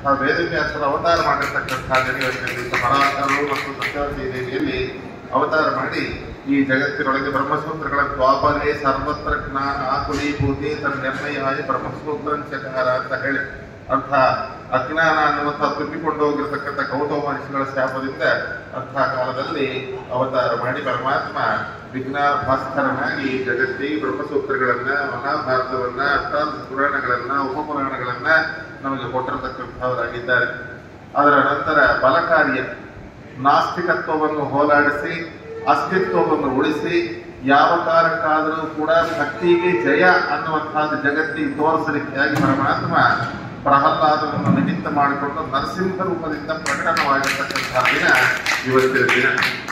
ಮಾಡಿರ್ತಕ್ಕಂಥ ವೇದವ್ಯಾಸರು ಅವತಾರ ಮಾಡಿರ್ತಕ್ಕಂಥ ಗಣಿಯಲ್ಲಿ ಪರಾತ್ಮರು ಮತ್ತು ಸತ್ಯವತಿ ದೇವಿಯಲ್ಲಿ ಅವತಾರ ಮಾಡಿ ಈ ಜಗತ್ತಿನೊಳಗೆ ಬ್ರಹ್ಮಸೂತ್ರಗಳ ದ್ವಾಪರೇ ಸರ್ವತ್ರ ಜ್ಞಾನ ಆಕುಲೀಭೂತಿ ತನ್ನ ನಿರ್ಣಯಾಯ ಬ್ರಹ್ಮಸೂತ್ರಂಚಕಾರ ಅಂತ ಹೇಳಿ ಅಂಥ ಅಜ್ಞಾನ ಅನ್ನುವಂಥ ತುಂಬಿಕೊಂಡು ಹೋಗಿರತಕ್ಕಂಥ ಗೌತಮ ಮಹರ್ಷಿಗಳ ಶಾಪದಿಂದ ಅಂಥ ಕಾಲದಲ್ಲಿ ಅವತಾರ ಮಾಡಿ ಪರಮಾತ್ಮ ವಿಜ್ಞಾನ ಭಾಸ್ಕರನಾಗಿ ಈ ಜಗತ್ತಿಗೆ ಬ್ರಹ್ಮಸೂತ್ರಗಳನ್ನ ಮಹಾಭಾರತವನ್ನ ಅಷ್ಟಾದಶ ಪುರಾಣಗಳನ್ನ ಉಪಪುರಾಣಗಳನ್ನ ನಮಗೆ ಕೊಟ್ಟಿರತಕ್ಕಂಥವರಾಗಿದ್ದಾರೆ ಅದರ ನಂತರ ಬಲಕಾರ್ಯ ನಾಸ್ತಿಕತ್ವವನ್ನು ಹೋಲಾಡಿಸಿ ಅಸ್ತಿತ್ವವನ್ನು ಉಳಿಸಿ ಯಾವ ಕಾಲಕ್ಕಾದರೂ ಕೂಡ ಭಕ್ತಿಗೆ ಜಯ ಅನ್ನುವಂಥದ್ದು ಜಗತ್ತಿಗೆ ತೋರಿಸಲಿಕ್ಕಾಗಿ ಪರಮಾತ್ಮ ಪ್ರಹ್ಲಾದವನ್ನು ನಿಮಿತ್ತ ಮಾಡಿಕೊಂಡು ನರಸಿಂಹ ರೂಪದಿಂದ ಪ್ರಕಟವಾಗಿರ್ತಕ್ಕಂತಹ ದಿನ ಇವತ್ತಿನ ದಿನ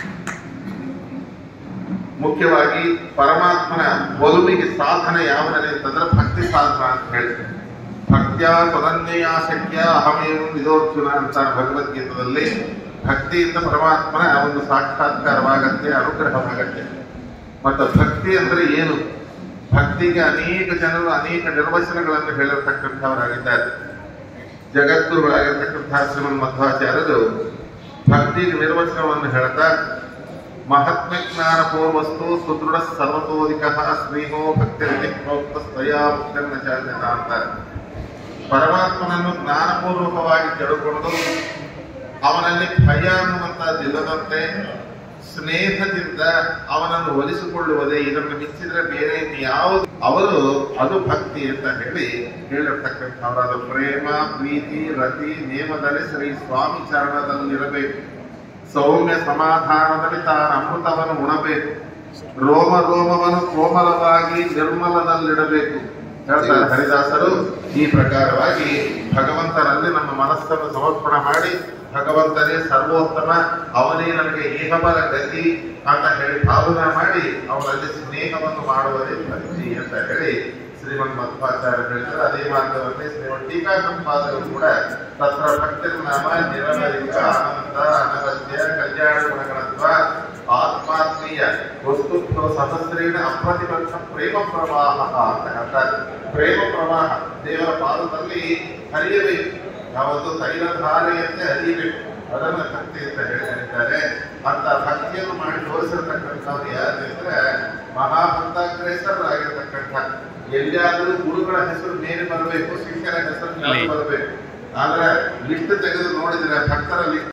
ಮುಖ್ಯವಾಗಿ ಪರಮಾತ್ಮನ ಒಲುವಿಗೆ ಸಾಧನ ಯಾವುದನೆ ಅಂತಂದ್ರೆ ಭಕ್ತಿ ಸಾಧನ ಅಂತ ಹೇಳ್ತಾರೆ ಭಕ್ತ್ಯ ತದನ್ಯಯ ಶಕ್ಯ ಅಹಮೇವ ವಿದೋರ್ಜುನ ಅಂತ ಭಗವದ್ಗೀತದಲ್ಲಿ ಭಕ್ತಿಯಿಂದ ಪರಮಾತ್ಮನ ಒಂದು ಸಾಕ್ಷಾತ್ಕಾರವಾಗತ್ತೆ ಅನುಗ್ರಹವಾಗತ್ತೆ ಮತ್ತು ಭಕ್ತಿ ಅಂದ್ರೆ ಏನು ಭಕ್ತಿಗೆ ಅನೇಕ ಜನರು ಅನೇಕ ನಿರ್ವಚನಗಳನ್ನು ಹೇಳಿರ್ತಕ್ಕಂಥವರಾಗಿದ್ದಾರೆ ಜಗದ್ಗುರುಗಳಾಗಿರ್ತಕ್ಕಂತಹ ಶ್ರೀಮನ್ ಮಧ್ವಾಚಾರ್ಯರು ಭಕ್ತಿಗೆ ನಿರ್ವಚನವನ್ನು ಹೇಳ್ತಾ ಮಹಾತ್ಮ ಜ್ಞಾನ ಪೂರ್ವಸ್ತು ಸುದೃಢ ಸರ್ವತೋಧಿಕ ಸ್ನೇಹೋ ಭಕ್ತಿ ಪ್ರೋಕ್ತ ಸ್ತಯಾ ಮುಕ್ತನ್ನ ಚಾಲ್ಯತ ಅಂತಾರೆ ಪರಮಾತ್ಮನನ್ನು ಜ್ಞಾನಪೂರ್ವಕವಾಗಿ ತಿಳ್ಕೊಂಡು ಅವನಲ್ಲಿ ಭಯ ಅನ್ನುವಂಥದ್ದು ಇಲ್ಲದಂತೆ ಸ್ನೇಹದಿಂದ ಅವನನ್ನು ಒಲಿಸಿಕೊಳ್ಳುವುದೇ ಇದನ್ನು ಮಿಚ್ಚಿದ್ರೆ ಬೇರೆ ಯಾವುದು ಅವರು ಅದು ಭಕ್ತಿ ಅಂತ ಹೇಳಿ ಹೇಳಿರ್ತಕ್ಕಂಥವರಾದ ಪ್ರೇಮ ಪ್ರೀತಿ ರತಿ ನೇಮದಲ್ಲಿ ಶ್ರೀ ಸ್ವಾಮಿ ಚರಣದಲ್ಲಿರಬೇಕು ಸೌಮ್ಯ ಸಮಾಧಾನದಲ್ಲಿ ತಾನು ಅಮೃತವನ್ನು ಉಣಬೇಕು ರೋಮ ರೋಮವನ್ನು ಕೋಮಲವಾಗಿ ನಿರ್ಮಲದಲ್ಲಿಡಬೇಕು ಹೇಳ್ತಾರೆ ಹರಿದಾಸರು ಈ ಪ್ರಕಾರವಾಗಿ ಭಗವಂತನಲ್ಲಿ ನಮ್ಮ ಮನಸ್ಸನ್ನು ಸಮರ್ಪಣೆ ಮಾಡಿ ಭಗವಂತನೇ ಸರ್ವೋತ್ತಮ ಅವನೇ ನನಗೆ ಏಕಬಲ ಗತಿ ಅಂತ ಹೇಳಿ ಭಾವನೆ ಮಾಡಿ ಅವನಲ್ಲಿ ಸ್ನೇಹವನ್ನು ಮಾಡುವುದೇ ಭಕ್ತಿ ಅಂತ ಹೇಳಿ ಶ್ರೀಮನ್ ಮಧ್ವಾಚಾರ್ಯ ಹೇಳ್ತಾರೆ ಅದೇ ಮಾರ್ಗವನ್ನೇ ಶ್ರೀಮನ್ ಟೀಕಾ ಸಂಪಾದಕರು ಕೂಡ ತತ್ರ ಭಕ್ತಿರ್ ನಾಮ ನಿರವಧಿಕ ಅನಂತ ಅನವದ್ಯ ಕಲ್ಯಾಣ ಗುಣಗಳತ್ವ ಆತ್ಮಾತ್ಮೀಯ ವಸ್ತುತ್ವ ಸಹಸ್ರೇಣ ಅಪ್ರತಿಪಕ್ಷ ಪ್ರೇಮ ಪ್ರವಾಹ ಅಂತ ಹೇಳ್ತಾರೆ ಪ್ರೇಮ ಪ್ರವಾಹ ದೇವರ ಪಾದದಲ್ಲಿ ಹರಿಯಬೇಕು ಯಾವತ್ತು ತೈಲಧಾರೆಯಂತೆ ಹರಿಯಬೇಕು ಅದನ್ನ ಭಕ್ತಿ ಅಂತ ಹೇಳಿ ಹೇಳಿದ್ದಾರೆ ಅಂತ ಭಕ್ತಿಯನ್ನು ಮಾಡಿ ತೋರಿಸಿರ್ತಕ್ಕಂಥವ್ರು ಯಾರು ಅಂದ್ರೆ ಮಹಾಭಕ್ತಾಗ್ರೇಸರಾಗಿರ್ತಕ್ಕಂಥ ಎಲ್ಲಿಯಾದರೂ ಗುರುಗಳ ಹೆಸರು ಮೇಲೆ ಬರಬೇಕು ಶಿಷ್ಯರ ಹೆಸರು ಮೇಲೆ ಬರಬೇಕು ಆದ್ರೆ ಲಿಸ್ಟ್ ತೆಗೆದು ನೋಡಿದ್ರೆ ಭಕ್ತರ ಲಿಸ್ಟ್